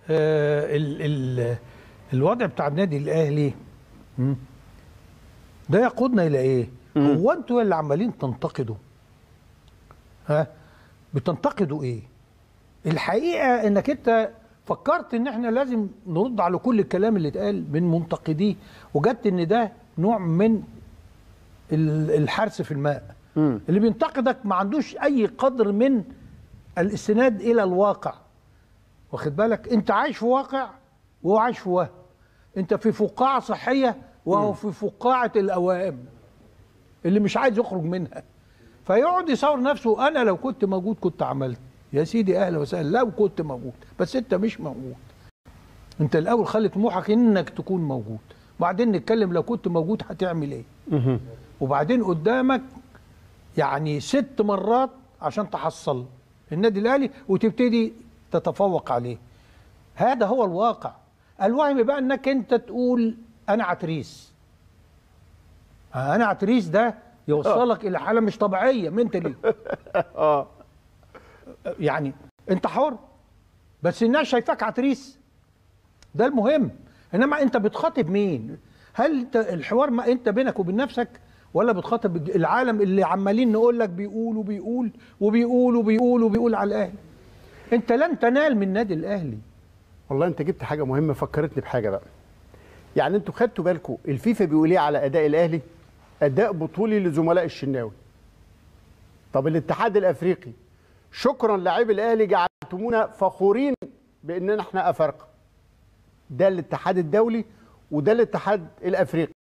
آه ال ال الوضع بتاع النادي الاهلي مم، ده يقودنا الى ايه؟ هو انتوا اللي عمالين تنتقدوا ها بتنتقدوا ايه؟ الحقيقه انك انت فكرت ان احنا لازم نرد على كل الكلام اللي اتقال من منتقديه وجدت ان ده نوع من ال- الحرث في الماء اللي بينتقدك ما عندوش اي قدر من الاستناد الى الواقع واخد بالك انت عايش في واقع وهو عايش في وهم انت في فقاعه صحيه وهو في فقاعه الاوهام اللي مش عايز يخرج منها فيقعد يصور نفسه انا لو كنت موجود كنت عملت يا سيدي اهلا وسهلا لو كنت موجود بس انت مش موجود انت الاول خلي طموحك انك تكون موجود وبعدين نتكلم لو كنت موجود هتعمل ايه وبعدين قدامك يعني ست مرات عشان تحصل النادي الاهلي وتبتدي تتفوق عليه هذا هو الواقع الوهم بقى انك انت تقول انا عتريس انا عتريس ده يوصلك الى حاله مش طبيعيه منتلي اه يعني انت حر بس الناس شايفاك عتريس ده المهم انما انت بتخاطب مين هل انت الحوار ما انت بينك وبين نفسك ولا بتخاطب العالم اللي عمالين نقول لك بيقول وبيقول وبيقول وبيقول وبيقول على الاهلي انت لن تنال من النادي الاهلي والله انت جبت حاجه مهمه فكرتني بحاجه بقى يعني انتوا خدتوا بالكم الفيفا بيقول ايه على اداء الاهلي اداء بطولي لزملاء الشناوي طب الاتحاد الافريقي شكرا لاعبي الاهلي جعلتمونا فخورين باننا احنا افارقه ده الاتحاد الدولي وده الاتحاد الافريقي